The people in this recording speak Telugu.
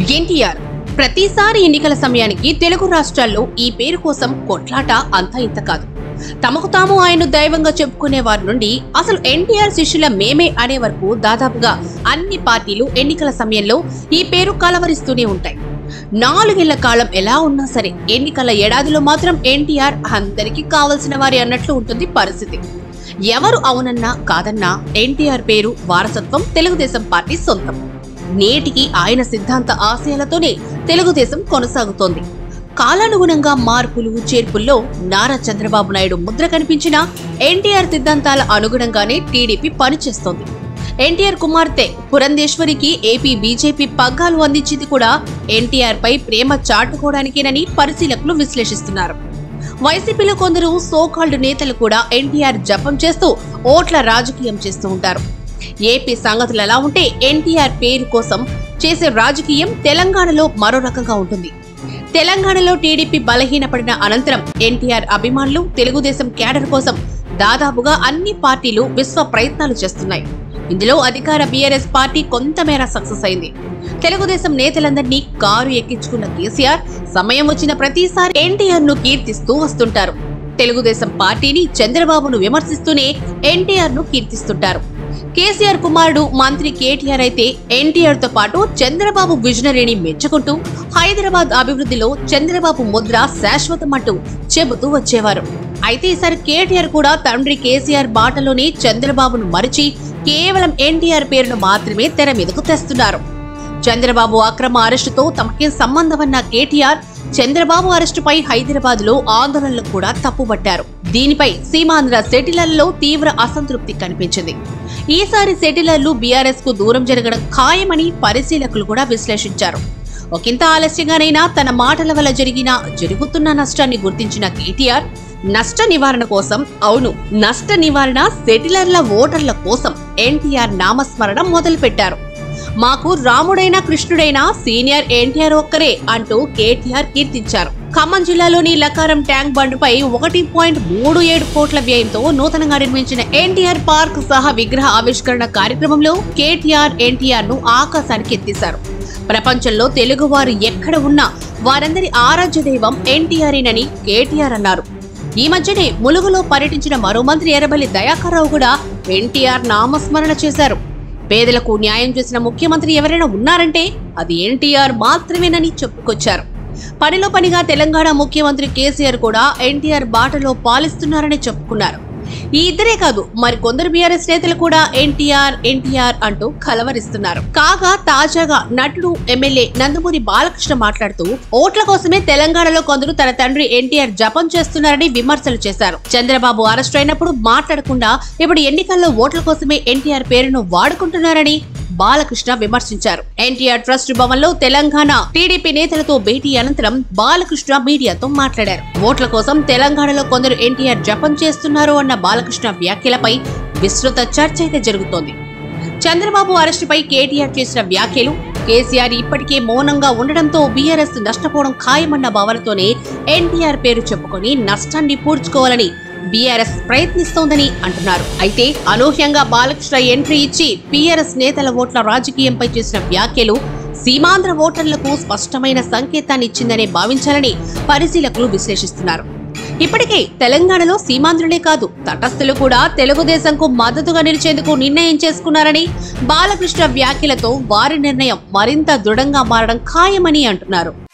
ఎన్టీఆర్ ప్రతిసారి ఎన్నికల సమయానికి తెలుగు రాష్ట్రాల్లో ఈ పేరు కోసం కొట్లాట అంతా ఇంత కాదు తమకు తాము ఆయన్ను దైవంగా చెప్పుకునే వారి నుండి అసలు ఎన్టీఆర్ శిష్యుల మేమే అనే వరకు దాదాపుగా అన్ని పార్టీలు ఎన్నికల సమయంలో ఈ పేరు కలవరిస్తూనే ఉంటాయి నాలుగేళ్ల కాలం ఎలా ఉన్నా సరే ఎన్నికల ఏడాదిలో మాత్రం ఎన్టీఆర్ అందరికీ కావలసిన వారి అన్నట్లు ఉంటుంది పరిస్థితి ఎవరు అవునన్నా కాదన్నా ఎన్టీఆర్ పేరు వారసత్వం తెలుగుదేశం పార్టీ సొంతం నేటికి ఆయన సిద్ధాంత ఆశయాలతోనే తెలుగుదేశం కొనసాగుతోంది కాలానుగుణంగా మార్పులు చేర్పుల్లో నారా చంద్రబాబు నాయుడు ముద్ర కనిపించిన ఎన్టీఆర్ సిద్ధాంతాల అనుగుణంగానే టీడీపీ పనిచేస్తోంది ఎన్టీఆర్ కుమార్తె పురంధేశ్వరికి ఏపీ బీజేపీ పగ్గాలు అందించింది కూడా ఎన్టీఆర్ పై ప్రేమ చాటుకోవడానికేనని పరిశీలకులు విశ్లేషిస్తున్నారు వైసీపీలో కొందరు సోకాల్డ్ నేతలు కూడా ఎన్టీఆర్ జపం చేస్తూ ఓట్ల రాజకీయం చేస్తూ ఉంటారు ఏపీ సంగతులు ఎలా ఉంటే ఎన్టీఆర్ పేరు కోసం చేసే రాజకీయం తెలంగాణలో మరో రకంగా ఉంటుంది తెలంగాణలో టీడీపీ బలహీనపడిన అనంతరం ఎన్టీఆర్ అభిమానులు తెలుగుదేశం క్యాడర్ కోసం దాదాపుగా అన్ని పార్టీలు విశ్వ ప్రయత్నాలు చేస్తున్నాయి ఇందులో అధికార బీఆర్ఎస్ పార్టీ కొంతమేర సక్సెస్ అయింది తెలుగుదేశం నేతలందరినీ కారు ఎక్కించుకున్న కేసీఆర్ సమయం వచ్చిన ప్రతిసారి ఎన్టీఆర్ ను కీర్తిస్తూ వస్తుంటారు తెలుగుదేశం పార్టీని చంద్రబాబును విమర్శిస్తూనే ఎన్టీఆర్ ను కీర్తిస్తుంటారు కేసీఆర్ కుమారుడు మంత్రి కేటీఆర్ అయితే ఎన్టీఆర్ తో పాటు చంద్రబాబు విజనరీని మెచ్చుకుంటూ హైదరాబాద్ అభివృద్ధిలో చంద్రబాబు ముద్ర శాశ్వతమంటూ చెబుతూ వచ్చేవారు అయితే ఈసారి కేటీఆర్ కూడా తండ్రి కేసీఆర్ బాటలోనే చంద్రబాబును మరిచి కేవలం ఎన్టీఆర్ పేరును మాత్రమే తెర మీదకు తెస్తున్నారు చంద్రబాబు అక్రమ అరెస్టుతో తమకేం సంబంధమన్న కేటీఆర్ చంద్రబాబు అరెస్టుపై హైదరాబాద్ లో ఆందోళనలు కూడా తప్పుపట్టారు దీనిపై సీమాంధ్ర సెటిలర్లలో తీవ్ర అసంతృప్తి కనిపించింది ఈసారి సెటిలర్లు బీఆర్ఎస్ కు దూరం జరగడం ఖాయమని పరిశీలకులు కూడా విశ్లేషించారు ఒకంత ఆలస్యంగానైనా తన మాటల వల్ల జరిగిన జరుగుతున్న నష్టాన్ని గుర్తించిన కేటీఆర్ నష్ట నివారణ కోసం అవును నష్ట నివారణ సెటిలర్ల ఓటర్ల కోసం ఎన్టీఆర్ నామస్మరణ మొదలుపెట్టారు మాకు రాముడైనా కృష్ణుడైనా సీనియర్ ఎన్టీఆర్ ఒక్కరే అంటూ కేటీఆర్ కీర్తించారు ఖమ్మం జిల్లాలోని లకారం ట్యాంక్ బండ్పై ఒకటి పాయింట్ మూడు ఏడు కోట్ల వ్యయంతో నూతనంగా నిర్మించిన ఎన్టీఆర్ పార్క్ సహా విగ్రహ ఆవిష్కరణ కార్యక్రమంలో కేటీఆర్ ఎన్టీఆర్ ను ఆకాశానికి ఎత్తేశారు ప్రపంచంలో తెలుగువారు ఎక్కడ ఉన్నా వారందరి ఆరాధ్య దైవం ఎన్టీఆర్ఏనని కేటీఆర్ అన్నారు ఈ మధ్యనే ములుగులో పర్యటించిన మరో మంత్రి ఎర్రబల్లి దయాకర్రావు కూడా ఎన్టీఆర్ నామస్మరణ చేశారు పేదలకు న్యాయం చేసిన ముఖ్యమంత్రి ఎవరైనా ఉన్నారంటే అది ఎన్టీఆర్ మాత్రమేనని చెప్పుకొచ్చారు పనిలో పనిగా తెలంగాణ ముఖ్యమంత్రి కేసీఆర్ కూడా ఎన్టీఆర్ బాటలో పాలిస్తున్నారని చెప్పుకున్నారు ఈ ఇద్దరే కాదు మరి కొందరు బీఆర్ఎస్ నేతలు కూడా ఎన్టీఆర్ ఎన్టీఆర్ అంటూ కలవరిస్తున్నారు కాగా తాజాగా నటుడు ఎమ్మెల్యే నందమూరి బాలకృష్ణ మాట్లాడుతూ ఓట్ల కోసమే తెలంగాణలో కొందరు తన తండ్రి ఎన్టీఆర్ జపం చేస్తున్నారని విమర్శలు చేశారు చంద్రబాబు అరెస్ట్ అయినప్పుడు మాట్లాడకుండా ఇప్పుడు ఎన్నికల్లో ఓట్ల కోసమే ఎన్టీఆర్ పేరును వాడుకుంటున్నారని బాలకృష్ణ విమర్శించారు ఎన్టీఆర్ ట్రస్ట్ భవన్ లో తెలంగాణ టీడీపీ నేతలతో భేటీ అనంతరం బాలకృష్ణ మీడియాతో మాట్లాడారు ఓట్ల కోసం తెలంగాణలో కొందరు ఎన్టీఆర్ జపం చేస్తున్నారు అన్న బాలకృష్ణ వ్యాఖ్యలపై విస్తృత చర్చ అయితే జరుగుతోంది చంద్రబాబు అరెస్టుపై కేటీఆర్ చేసిన వ్యాఖ్యలు కేసీఆర్ ఇప్పటికే మౌనంగా ఉండడంతో బీఆర్ఎస్ నష్టపోవడం ఖాయమన్న భావనతోనే ఎన్టీఆర్ పేరు చెప్పుకొని నష్టాన్ని పూడ్చుకోవాలని బీఆర్ఎస్ ప్రయత్నిస్తోందని అంటున్నారు అయితే అనూహ్యంగా బాలకృష్ణ ఎంట్రీ ఇచ్చి బీఆర్ఎస్ నేతల ఓట్ల రాజకీయంపై చేసిన వ్యాఖ్యలు సీమాంధ్ర ఓటర్లకు స్పష్టమైన సంకేతాన్ని ఇచ్చిందనే భావించాలని పరిశీలకులు విశ్లేషిస్తున్నారు ఇప్పటికే తెలంగాణలో సీమాంధ్రులే కాదు తటస్థులు కూడా తెలుగుదేశంకు మద్దతుగా నిలిచేందుకు నిర్ణయం చేసుకున్నారని బాలకృష్ణ వ్యాఖ్యలతో వారి నిర్ణయం మరింత దృఢంగా మారడం ఖాయమని అంటున్నారు